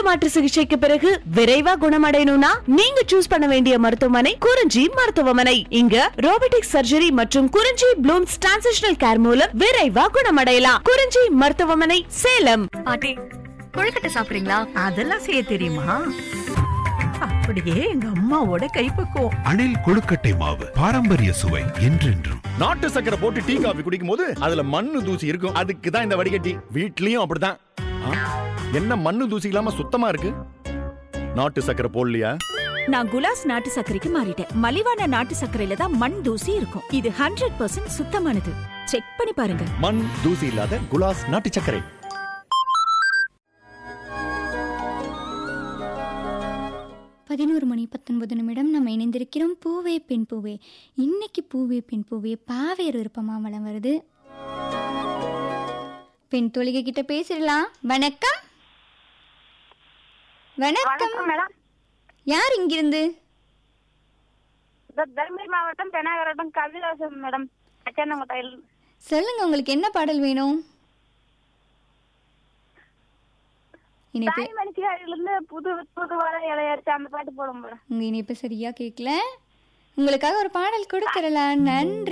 மாற்று சிகிச்சைக்கு பிறகு விரைவா குணமடையணும்னா நீங்க சூஸ் பண்ண வேண்டிய மருத்துவமனை குறிஞ்சி மருத்துவமனை இங்க ரோபோட்டிக் சர்ஜரி மற்றும் குறிஞ்சி ப்ளூம்ஸ் டிரான்சிஷனல் கேர் மூலம் விரைவா குணமடையலாம் குறிஞ்சி மருத்துவமனை சேலம் பாட்டி கொழுக்கட்டை சாப்பிடுறீங்களா அதெல்லாம் செய்ய தெரியுமா அப்படியே எங்க அம்மாவோட கைப்பக்குவம் அணில் கொழுக்கட்டை மாவு பாரம்பரிய சுவை என்றென்றும் நாட்டு சக்கரை போட்டு டீ காபி குடிக்கும் போது அதுல மண்ணு தூசி இருக்கும் அதுக்கு தான் இந்த வடிகட்டி வீட்லயும் அப்படிதான் ஆ, என்ன மண்ணு தூசி இல்லாம சுத்தமா இருக்கு நாட்டு சக்கரை போடலையா நான் குலாஸ் நாட்டு சர்க்கரைக்கு மாறிட்டேன் மலிவான நாட்டு சர்க்கரையில தான் மண் தூசி இருக்கும் இது ஹண்ட்ரட் பர்சன்ட் சுத்தமானது செக் பண்ணி பாருங்க மண் தூசி இல்லாத குலாஸ் நாட்டு சர்க்கரை பதினோரு மணி பத்தொன்பது நிமிடம் நம்ம இணைந்திருக்கிறோம் பூவே பெண் பூவே இன்னைக்கு பூவே பெண் பூவே பாவேர் விருப்பமா வளம் வருது பெண் தோழிகை கிட்ட பேசிடலாம் வணக்கம் வணக்கம் மேடம் யார் இங்கிருந்து தருமபுரி மாவட்டம் பெனாகரட்டம் கவிதாசன் மேடம் அச்சானங்கோட்டையில் சொல்லுங்க உங்களுக்கு என்ன பாடல் வேணும் இணைப்பு தாய் மனுஷிகாரிலிருந்து புது புது வர இளையரிச்சு அந்த பாட்டு போடும் மேடம் உங்க இணைப்பு சரியா கேட்கல உங்களுக்காக ஒரு பாடல் கொடுத்துடலாம் நன்றி